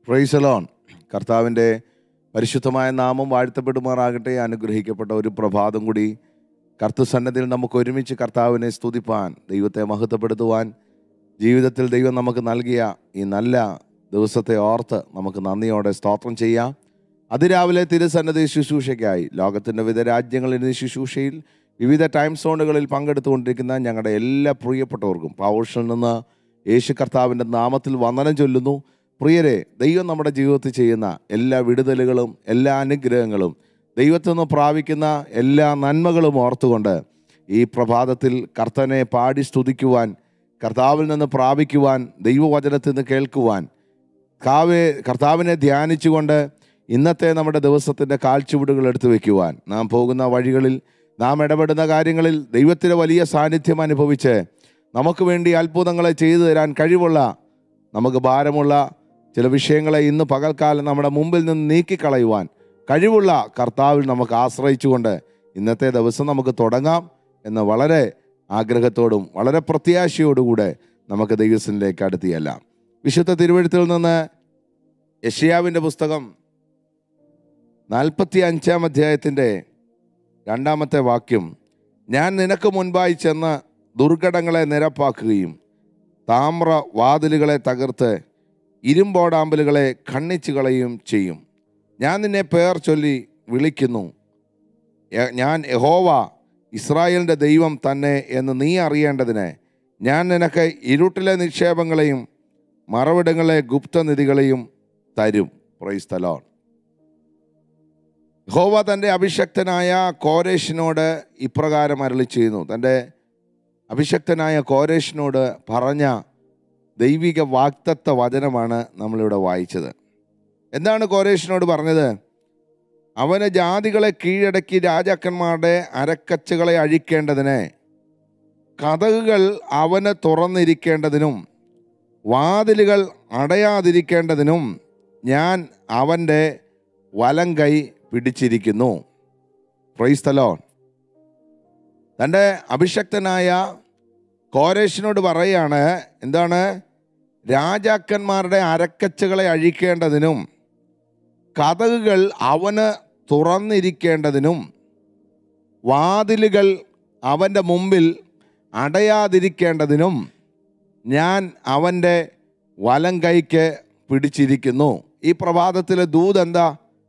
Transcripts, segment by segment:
പ്രൈസലോൺ കർത്താവിൻ്റെ പരിശുദ്ധമായ നാമം വാഴ്ത്തപ്പെടുമാറാകട്ടെ അനുഗ്രഹിക്കപ്പെട്ട ഒരു പ്രഭാതം കൂടി കർത്തസന്നദ്ധിയിൽ നമുക്ക് ഒരുമിച്ച് കർത്താവിനെ സ്തുതിപ്പാൻ ദൈവത്തെ മഹത്വപ്പെടുത്തുവാൻ ജീവിതത്തിൽ ദൈവം നമുക്ക് നൽകിയ ഈ നല്ല ദിവസത്തെ ഓർത്ത് നമുക്ക് നന്ദിയോടെ സ്തോത്രം ചെയ്യാം അതിരാവിലെ തിരുസന്നതി ശുശ്രൂഷയ്ക്കായി ലോകത്തിൻ്റെ വിവിധ രാജ്യങ്ങളിൽ ഈ ശുശ്രൂഷയിൽ വിവിധ ടൈം സോണുകളിൽ പങ്കെടുത്തുകൊണ്ടിരിക്കുന്ന ഞങ്ങളുടെ എല്ലാ പ്രിയപ്പെട്ടവർക്കും പവർഷിൽ നിന്ന് യേശു കർത്താവിൻ്റെ നാമത്തിൽ വന്ദനം ചൊല്ലുന്നു പ്രിയരെ ദൈവം നമ്മുടെ ജീവിതത്തിൽ ചെയ്യുന്ന എല്ലാ വിടുതലുകളും എല്ലാ അനുഗ്രഹങ്ങളും ദൈവത്തിൽ നിന്ന് പ്രാപിക്കുന്ന എല്ലാ നന്മകളും ഓർത്തുകൊണ്ട് ഈ പ്രഭാതത്തിൽ കർത്തനെ പാടി സ്തുതിക്കുവാൻ കർത്താവിൽ നിന്ന് പ്രാപിക്കുവാൻ ദൈവവചനത്തിൽ നിന്ന് കേൾക്കുവാൻ കാവെ കർത്താവിനെ ധ്യാനിച്ചുകൊണ്ട് ഇന്നത്തെ നമ്മുടെ ദിവസത്തിൻ്റെ കാൽച്ചുവടുകൾ എടുത്തു വയ്ക്കുവാൻ നാം പോകുന്ന വഴികളിൽ നാം ഇടപെടുന്ന കാര്യങ്ങളിൽ ദൈവത്തിൻ്റെ വലിയ സാന്നിധ്യം അനുഭവിച്ച് നമുക്ക് വേണ്ടി അത്ഭുതങ്ങളെ ചെയ്തു തരാൻ കഴിവുള്ള നമുക്ക് ഭാരമുള്ള ചില വിഷയങ്ങളെ ഇന്ന് പകൽക്കാലം നമ്മുടെ മുമ്പിൽ നിന്ന് നീക്കിക്കളയുവാൻ കഴിവുള്ള കർത്താവിൽ നമുക്ക് ആശ്രയിച്ചുകൊണ്ട് ഇന്നത്തെ ദിവസം നമുക്ക് തുടങ്ങാം എന്ന് വളരെ ആഗ്രഹത്തോടും വളരെ പ്രത്യാശയോടുകൂടെ നമുക്ക് ദൈവത്തിലേക്ക് അടുത്തിയല്ലാം വിശുദ്ധ തിരുവഴുത്തിൽ നിന്ന് യഷിയാവിൻ്റെ പുസ്തകം നാൽപ്പത്തി അഞ്ചാം അധ്യായത്തിൻ്റെ രണ്ടാമത്തെ വാക്യം ഞാൻ നിനക്ക് മുൻപായി ചെന്ന് ദുർഘടങ്ങളെ നിരപ്പാക്കുകയും താമ്ര വാതിലുകളെ തകർത്ത് ഇരുമ്പോടാമ്പലുകളെ ഖണ്ഡിച്ചു കളയുകയും ചെയ്യും ഞാൻ നിന്നെ പേർ ചൊല്ലി വിളിക്കുന്നു യ- ഞാൻ യഹോവ ഇസ്രായേലിൻ്റെ ദൈവം തന്നെ എന്ന് നീ അറിയേണ്ടതിന് ഞാൻ നിനക്ക് ഇരുട്ടിലെ നിക്ഷേപങ്ങളെയും മറവിടങ്ങളെ ഗുപ്തനിധികളെയും തരും പ്രൈസ്തലോൺ യഹോവ തൻ്റെ അഭിഷക്തനായ കോരേഷിനോട് ഇപ്രകാരം അരളി ചെയ്യുന്നു തൻ്റെ അഭിഷക്തനായ കോരേഷിനോട് പറഞ്ഞ ദൈവിക വാക്തത്വ വചനമാണ് നമ്മളിവിടെ വായിച്ചത് എന്താണ് കോരേഷിനോട് പറഞ്ഞത് അവന് ജാതികളെ കീഴടക്കി രാജാക്കന്മാരുടെ അരക്കച്ചുകളെ അഴിക്കേണ്ടതിന് കഥകുകൾ അവന് തുറന്നിരിക്കേണ്ടതിനും വാതിലുകൾ അടയാതിരിക്കേണ്ടതിനും ഞാൻ അവൻ്റെ വലം കൈ പിടിച്ചിരിക്കുന്നു പ്രൈസ്തലോ തൻ്റെ അഭിഷക്തനായ കോരേഷിനോട് പറയാണ് എന്താണ് രാജാക്കന്മാരുടെ അരക്കച്ചുകളെ അഴിക്കേണ്ടതിനും കഥകുകൾ അവന് തുറന്നിരിക്കേണ്ടതിനും വാതിലുകൾ അവൻ്റെ മുമ്പിൽ അടയാതിരിക്കേണ്ടതിനും ഞാൻ അവൻ്റെ വലം കൈക്ക് പിടിച്ചിരിക്കുന്നു ഈ പ്രഭാതത്തിലെ ദൂത് എന്താ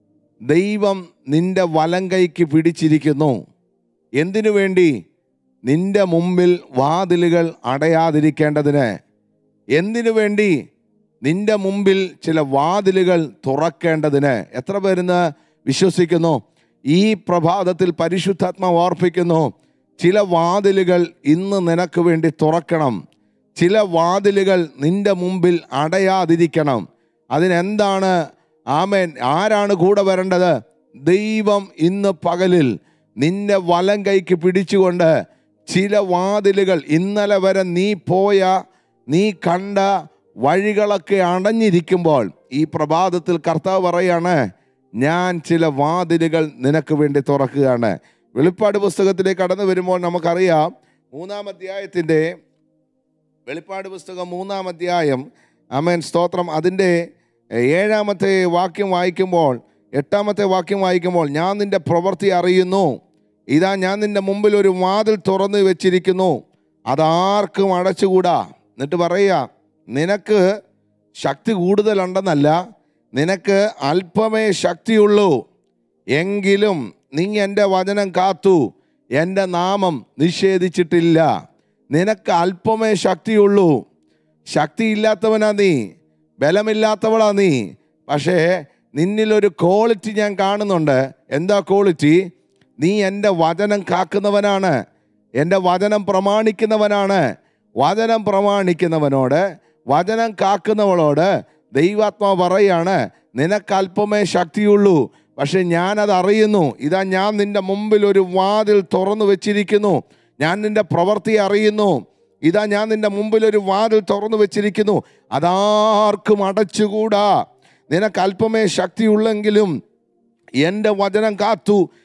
ദൈവം നിന്റെ വലം കൈക്ക് പിടിച്ചിരിക്കുന്നു എന്തിനു വേണ്ടി നിന്റെ മുമ്പിൽ വാതിലുകൾ അടയാതിരിക്കേണ്ടതിന് എന്തിനു വേണ്ടി നിന്റെ മുമ്പിൽ ചില വാതിലുകൾ തുറക്കേണ്ടതിന് എത്ര പേരുന്ന് വിശ്വസിക്കുന്നു ഈ പ്രഭാതത്തിൽ പരിശുദ്ധാത്മ ഓർപ്പിക്കുന്നു ചില വാതിലുകൾ ഇന്ന് നിനക്ക് വേണ്ടി തുറക്കണം ചില വാതിലുകൾ നിന്റെ മുമ്പിൽ അടയാതിരിക്കണം അതിനെന്താണ് ആമേൻ ആരാണ് കൂടെ വരേണ്ടത് ദൈവം ഇന്ന് പകലിൽ നിന്റെ വലം കൈക്ക് പിടിച്ചുകൊണ്ട് ചില വാതിലുകൾ ഇന്നലെ വരെ നീ പോയ നീ കണ്ട വഴികളൊക്കെ അടഞ്ഞിരിക്കുമ്പോൾ ഈ പ്രഭാതത്തിൽ കർത്താവ് പറയാണ് ഞാൻ ചില വാതിലുകൾ നിനക്ക് വേണ്ടി തുറക്കുകയാണ് വെളിപ്പാട് പുസ്തകത്തിലേക്ക് കടന്നു വരുമ്പോൾ നമുക്കറിയാം മൂന്നാം അധ്യായത്തിൻ്റെ വെളിപ്പാട് പുസ്തകം മൂന്നാം അധ്യായം അമേൻ സ്തോത്രം അതിൻ്റെ ഏഴാമത്തെ വാക്യം വായിക്കുമ്പോൾ എട്ടാമത്തെ വാക്യം വായിക്കുമ്പോൾ ഞാൻ നിന്റെ പ്രവൃത്തി അറിയുന്നു ഇതാ ഞാൻ നിന്റെ മുമ്പിൽ ഒരു വാതിൽ തുറന്നു വെച്ചിരിക്കുന്നു അതാർക്കും അടച്ചുകൂടാ എന്നിട്ട് പറയുക നിനക്ക് ശക്തി കൂടുതലുണ്ടെന്നല്ല നിനക്ക് അല്പമേ ശക്തിയുള്ളൂ എങ്കിലും നീ എൻ്റെ വചനം കാത്തു എൻ്റെ നാമം നിഷേധിച്ചിട്ടില്ല നിനക്ക് അല്പമേ ശക്തിയുള്ളൂ ശക്തിയില്ലാത്തവനാ നീ ബലമില്ലാത്തവളാ നീ പക്ഷേ നിന്നിലൊരു ക്വാളിറ്റി ഞാൻ കാണുന്നുണ്ട് എന്താ ക്വാളിറ്റി നീ എൻ്റെ വചനം കാക്കുന്നവനാണ് എൻ്റെ വചനം പ്രമാണിക്കുന്നവനാണ് വചനം പ്രമാണിക്കുന്നവനോട് വചനം കാക്കുന്നവളോട് ദൈവാത്മാവ് പറയാണ് നിനക്ക് അല്പമേ ശക്തിയുള്ളൂ പക്ഷെ ഞാനത് അറിയുന്നു ഇതാ ഞാൻ നിന്റെ മുമ്പിൽ ഒരു വാതിൽ തുറന്നു വെച്ചിരിക്കുന്നു ഞാൻ നിന്റെ പ്രവൃത്തി അറിയുന്നു ഇതാ ഞാൻ നിന്റെ മുമ്പിൽ ഒരു വാതിൽ തുറന്നു വെച്ചിരിക്കുന്നു അതാർക്കും അടച്ചുകൂടാ നിനക്ക് അല്പമേ ശക്തിയുള്ളെങ്കിലും എൻ്റെ വചനം കാത്തു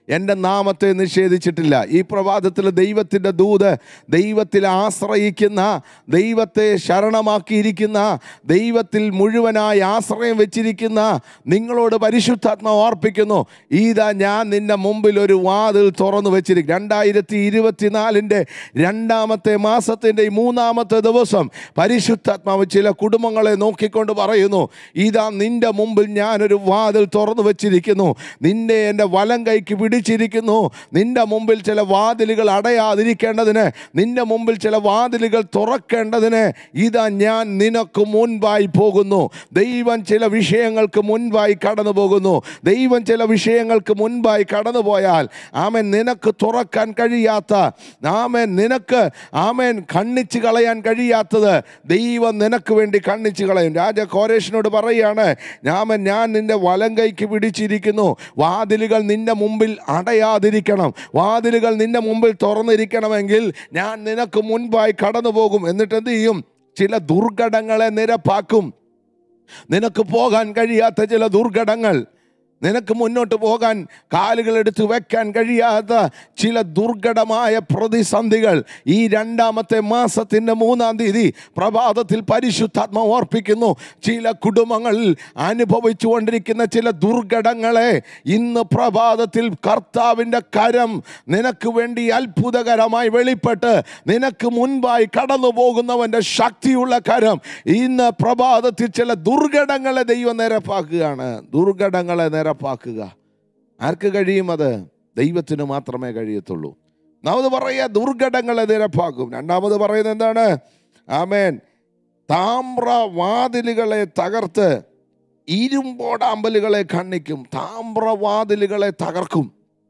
എൻ്റെ നാമത്തെ നിഷേധിച്ചിട്ടില്ല ഈ പ്രഭാതത്തിൽ ദൈവത്തിൻ്റെ ദൂത് ദൈവത്തിൽ ആശ്രയിക്കുന്ന ദൈവത്തെ ശരണമാക്കിയിരിക്കുന്ന ദൈവത്തിൽ മുഴുവനായി ആശ്രയം വെച്ചിരിക്കുന്ന നിങ്ങളോട് പരിശുദ്ധാത്മ ഓർപ്പിക്കുന്നു ഇതാ ഞാൻ നിന്റെ മുമ്പിൽ ഒരു വാതിൽ തുറന്നു വെച്ചിരിക്കും രണ്ടായിരത്തി ഇരുപത്തിനാലിൻ്റെ രണ്ടാമത്തെ മാസത്തിൻ്റെ ഈ മൂന്നാമത്തെ ദിവസം പരിശുദ്ധാത്മാവ് ചില കുടുംബങ്ങളെ നോക്കിക്കൊണ്ട് പറയുന്നു ഇതാ നിന്റെ മുമ്പിൽ ഞാനൊരു വാതിൽ തുറന്നു വെച്ചിരിക്കുന്നു നിന്നെ എൻ്റെ വലം കൈക്ക് പിടിച്ചിരിക്കുന്നു നിന്റെ മുമ്പിൽ ചില വാതിലുകൾ അടയാതിരിക്കേണ്ടതിന് നിന്റെ മുമ്പിൽ ചില വാതിലുകൾ തുറക്കേണ്ടതിന് ഇതാ ഞാൻ നിനക്ക് മുൻപായി പോകുന്നു ദൈവം ചില വിഷയങ്ങൾക്ക് മുൻപായി കടന്നു പോകുന്നു ദൈവം ചില വിഷയങ്ങൾക്ക് മുൻപായി കടന്നു പോയാൽ ആമൻ നിനക്ക് തുറക്കാൻ കഴിയാത്ത ആമൻ നിനക്ക് ആമൻ കണ്ണിച്ച് കളയാൻ കഴിയാത്തത് ദൈവം നിനക്ക് വേണ്ടി കണ്ണിച്ച് കളയും രാജ കോരേഷിനോട് പറയുകയാണ് ആമൻ ഞാൻ നിന്റെ വലം കൈക്ക് പിടിച്ചിരിക്കുന്നു വാതിലുകൾ നിന്റെ മുമ്പിൽ അടയാതിരിക്കണം വാതിലുകൾ നിന്റെ മുമ്പിൽ തുറന്നിരിക്കണമെങ്കിൽ ഞാൻ നിനക്ക് മുൻപായി കടന്നു പോകും എന്നിട്ട് എന്ത് ചെയ്യും ചില ദുർഘടങ്ങളെ നിരപ്പാക്കും നിനക്ക് പോകാൻ കഴിയാത്ത ചില ദുർഘടങ്ങൾ നിനക്ക് മുന്നോട്ട് പോകാൻ കാലുകൾ എടുത്ത് വെക്കാൻ കഴിയാത്ത ചില ദുർഘടമായ പ്രതിസന്ധികൾ ഈ രണ്ടാമത്തെ മാസത്തിൻ്റെ മൂന്നാം തീയതി പ്രഭാതത്തിൽ പരിശുദ്ധാത്മ ഓർപ്പിക്കുന്നു ചില കുടുംബങ്ങളിൽ അനുഭവിച്ചു കൊണ്ടിരിക്കുന്ന ചില ദുർഘടങ്ങളെ ഇന്ന് പ്രഭാതത്തിൽ കർത്താവിൻ്റെ കരം നിനക്ക് വേണ്ടി അത്ഭുതകരമായി വെളിപ്പെട്ട് നിനക്ക് മുൻപായി കടന്നു പോകുന്നവൻ്റെ ശക്തിയുള്ള കരം ഇന്ന് പ്രഭാതത്തിൽ ചില ദുർഘടങ്ങളെ ദൈവം നിരപ്പാക്കുകയാണ് ദുർഘടങ്ങളെ നിരപ്പാക്കുക ആർക്ക് കഴിയും അത് ദൈവത്തിന് മാത്രമേ കഴിയത്തുള്ളൂ ഒന്നാമത് പറയുക ദുർഘടങ്ങളെ നിരപ്പാക്കും രണ്ടാമത് പറയുന്നത് എന്താണ് ആമേൻ താമ്ര വാതിലുകളെ തകർത്ത് ഇരുമ്പോടാമ്പലുകളെ ഖണ്ഡിക്കും താമ്രവാതിലുകളെ തകർക്കും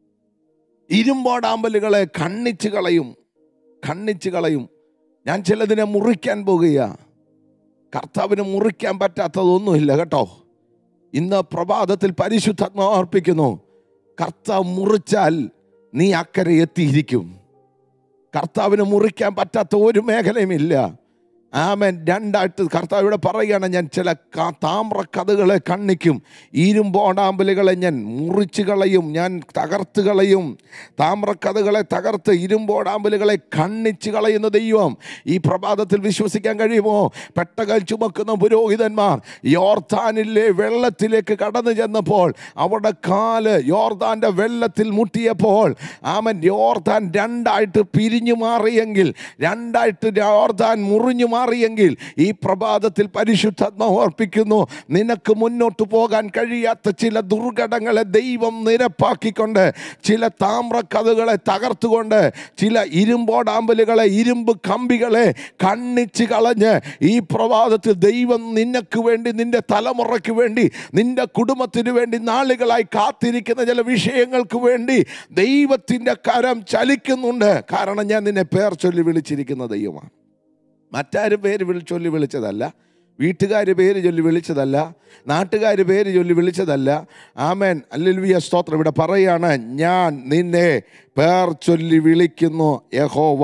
ഇരുമ്പോടാമ്പലുകളെ ഖണ്ഡിച്ച് കളയും ഖണ്ഡിച്ച് കളയും ഞാൻ ചിലതിനെ മുറിക്കാൻ പോകുക കർത്താവിന് മുറിക്കാൻ പറ്റാത്തതൊന്നുമില്ല കേട്ടോ ഇന്ന് പ്രഭാതത്തിൽ പരിശുദ്ധാത്മാ അർപ്പിക്കുന്നു കർത്താവ് മുറിച്ചാൽ നീ അക്കരെ എത്തിയിരിക്കും കർത്താവിന് മുറിക്കാൻ പറ്റാത്ത ഒരു മേഖലയുമില്ല ആമൻ രണ്ടായിട്ട് കർത്താവ് ഇവിടെ പറയുകയാണ് ഞാൻ ചില ക- താമ്ര കഥകളെ കണ്ണിക്കും ഇരുമ്പോടാമ്പലുകളെ ഞാൻ മുറിച്ച് കളയും ഞാൻ തകർത്ത് കളയും താമ്ര കഥകളെ തകർത്ത് ഇരുമ്പോടാമ്പലുകളെ കണ്ണിച്ച് കളയുന്ന ദൈവം ഈ പ്രഭാതത്തിൽ വിശ്വസിക്കാൻ കഴിയുമോ പെട്ടകൽ ചുമക്കുന്ന പുരോഹിതന്മാർ യോർത്താനിലെ വെള്ളത്തിലേക്ക് കടന്നു ചെന്നപ്പോൾ അവിടെ കാല് യോർദാന്റെ വെള്ളത്തിൽ മുട്ടിയപ്പോൾ ആമൻ യോർദാൻ രണ്ടായിട്ട് പിരിഞ്ഞു മാറിയെങ്കിൽ രണ്ടായിട്ട് യോർദാൻ മുറിഞ്ഞു മാറിയെങ്കിൽ ഈ പ്രഭാതത്തിൽ പരിശുദ്ധാത്മ ഓർപ്പിക്കുന്നു നിനക്ക് മുന്നോട്ട് പോകാൻ കഴിയാത്ത ചില ദുർഘടങ്ങളെ ദൈവം നിരപ്പാക്കിക്കൊണ്ട് ചില താമ്രക്കഥകളെ തകർത്തുകൊണ്ട് ചില ഇരുമ്പോടാമ്പലുകളെ ഇരുമ്പ് കമ്പികളെ കണ്ണിച്ച് കളഞ്ഞ് ഈ പ്രഭാതത്തിൽ ദൈവം നിനക്ക് വേണ്ടി നിന്റെ തലമുറയ്ക്ക് വേണ്ടി നിന്റെ കുടുംബത്തിന് വേണ്ടി നാളുകളായി കാത്തിരിക്കുന്ന ചില വിഷയങ്ങൾക്ക് വേണ്ടി ദൈവത്തിൻ്റെ കരം ചലിക്കുന്നുണ്ട് കാരണം ഞാൻ നിന്നെ പേർ ചൊല്ലി വിളിച്ചിരിക്കുന്ന ദൈവമാണ് മറ്റാരും പേര് വിളി ചൊല്ലി വിളിച്ചതല്ല വീട്ടുകാർ പേര് ചൊല്ലി വിളിച്ചതല്ല നാട്ടുകാർ പേര് ചൊല്ലി വിളിച്ചതല്ല ആമേൻ അല്ലുവിയ സ്തോത്രം ഇവിടെ പറയാണ് ഞാൻ നിന്നെ പേർ ചൊല്ലി വിളിക്കുന്നു യഹോവ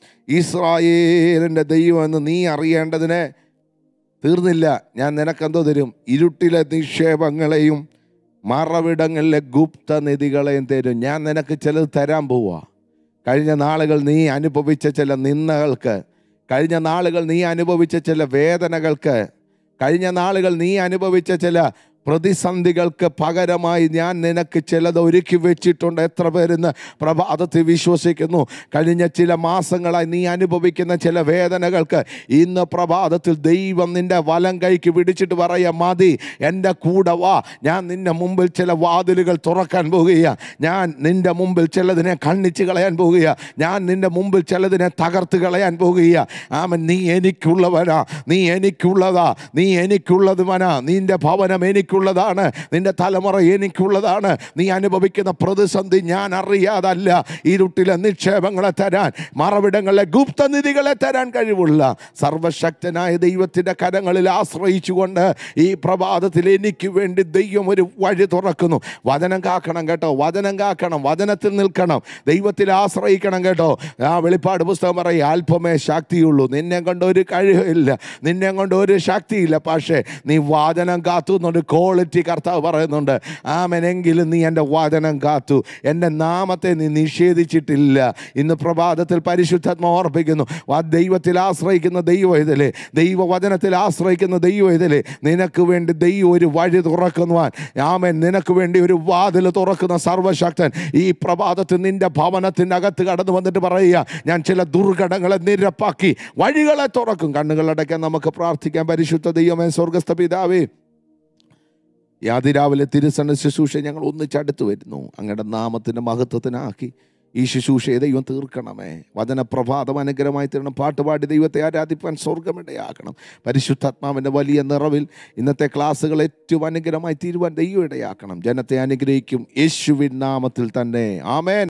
ഇസ്രായേലിൻ്റെ ദൈവം എന്ന് നീ അറിയേണ്ടതിന് തീർന്നില്ല ഞാൻ നിനക്കെന്തോ തരും ഇരുട്ടിലെ നിക്ഷേപങ്ങളെയും മറവിടങ്ങളിലെ ഗുപ്ത നിധികളെയും തരും ഞാൻ നിനക്ക് ചിലത് തരാൻ പോവാ കഴിഞ്ഞ നാളുകൾ നീ അനുഭവിച്ച ചില നിന്ദകൾക്ക് കഴിഞ്ഞ നാളുകൾ നീ അനുഭവിച്ച ചില വേദനകൾക്ക് കഴിഞ്ഞ നാളുകൾ നീ അനുഭവിച്ച ചില പ്രതിസന്ധികൾക്ക് പകരമായി ഞാൻ നിനക്ക് ചിലത് ഒരുക്കി വെച്ചിട്ടുണ്ട് എത്ര പേരെന്ന് പ്രഭാതത്തിൽ വിശ്വസിക്കുന്നു കഴിഞ്ഞ ചില മാസങ്ങളായി നീ അനുഭവിക്കുന്ന ചില വേദനകൾക്ക് ഇന്ന് പ്രഭാതത്തിൽ ദൈവം നിന്റെ വലം കൈക്ക് പിടിച്ചിട്ട് പറയാം മതി എൻ്റെ കൂടെ വാ ഞാൻ നിന്റെ മുമ്പിൽ ചില വാതിലുകൾ തുറക്കാൻ പോകുക ഞാൻ നിന്റെ മുമ്പിൽ ചിലതിനെ കണ്ണിച്ച് കളയാൻ പോകുക ഞാൻ നിന്റെ മുമ്പിൽ ചിലതിനെ തകർത്ത് കളയാൻ പോകുക ആമൻ നീ എനിക്കുള്ളവനാ നീ എനിക്കുള്ളതാ നീ എനിക്കുള്ളതുവനാ നിന്റെ ഭവനം എനിക്കുള്ളതാണ് നിന്റെ തലമുറ എനിക്കുള്ളതാണ് നീ അനുഭവിക്കുന്ന പ്രതിസന്ധി ഞാൻ അറിയാതല്ല ഇരുട്ടിലെ നിക്ഷേപങ്ങളെ തരാൻ മറവിടങ്ങളിലെ ഗുപ്തനിധികളെ തരാൻ കഴിവുള്ള സർവശക്തനായ ദൈവത്തിൻ്റെ കരങ്ങളിൽ ആശ്രയിച്ചുകൊണ്ട് ഈ പ്രഭാതത്തിൽ എനിക്ക് വേണ്ടി ദൈവം ഒരു വഴി തുറക്കുന്നു വചനം കാക്കണം കേട്ടോ വചനം കാക്കണം വചനത്തിൽ നിൽക്കണം ദൈവത്തിൽ ആശ്രയിക്കണം കേട്ടോ ആ വെളിപ്പാട് പുസ്തകം പറയും അല്പമേ ശക്തിയുള്ളൂ നിന്നെ കൊണ്ട് ഒരു കഴിവില്ല നിന്നെ കൊണ്ട് ഒരു ശക്തിയില്ല പക്ഷേ നീ വാചനം കാത്തുന്നുണ്ട് ക്വാളിറ്റി കർത്താവ് പറയുന്നുണ്ട് ആമനെങ്കിലും നീ എൻ്റെ വചനം കാത്തു എൻ്റെ നാമത്തെ നീ നിഷേധിച്ചിട്ടില്ല ഇന്ന് പ്രഭാതത്തിൽ പരിശുദ്ധാത്മ ഓർപ്പിക്കുന്നു ആ ദൈവത്തിൽ ആശ്രയിക്കുന്ന ദൈവം ഇതിലെ ദൈവവചനത്തിൽ ആശ്രയിക്കുന്ന ദൈവം ഇതിലെ നിനക്ക് വേണ്ടി ദൈവം ഒരു വഴി തുറക്കുവാൻ ആമൻ നിനക്ക് വേണ്ടി ഒരു വാതിൽ തുറക്കുന്ന സർവശക്തൻ ഈ പ്രഭാതത്തിൽ നിന്റെ ഭവനത്തിൻ്റെ അകത്ത് കടന്നു വന്നിട്ട് പറയുക ഞാൻ ചില ദുർഘടങ്ങളെ നിരപ്പാക്കി വഴികളെ തുറക്കും കണ്ണുകളടയ്ക്കാൻ നമുക്ക് പ്രാർത്ഥിക്കാൻ പരിശുദ്ധ ദൈവമേ സ്വർഗസ്ഥ പിതാവേ ഈ അതിരാവിലെ തിരുസന്ന ശുശ്രൂഷ ഞങ്ങൾ ഒന്നിച്ചടുത്ത് വരുന്നു അങ്ങയുടെ നാമത്തിൻ്റെ മഹത്വത്തിനാക്കി ഈ ശുശ്രൂഷയെ ദൈവം തീർക്കണമേ വചനപ്രഭാതം അനുഗ്രഹമായി തീരണം പാട്ടുപാടി ദൈവത്തെ ആരാധിപ്പാൻ സ്വർഗമിടയാക്കണം പരിശുദ്ധാത്മാവിൻ്റെ വലിയ നിറവിൽ ഇന്നത്തെ ക്ലാസ്സുകൾ ഏറ്റവും അനുഗ്രഹമായി തീരുവാൻ ദൈവം ഇടയാക്കണം ജനത്തെ അനുഗ്രഹിക്കും യേശുവിൻ നാമത്തിൽ തന്നെ ആമേൻ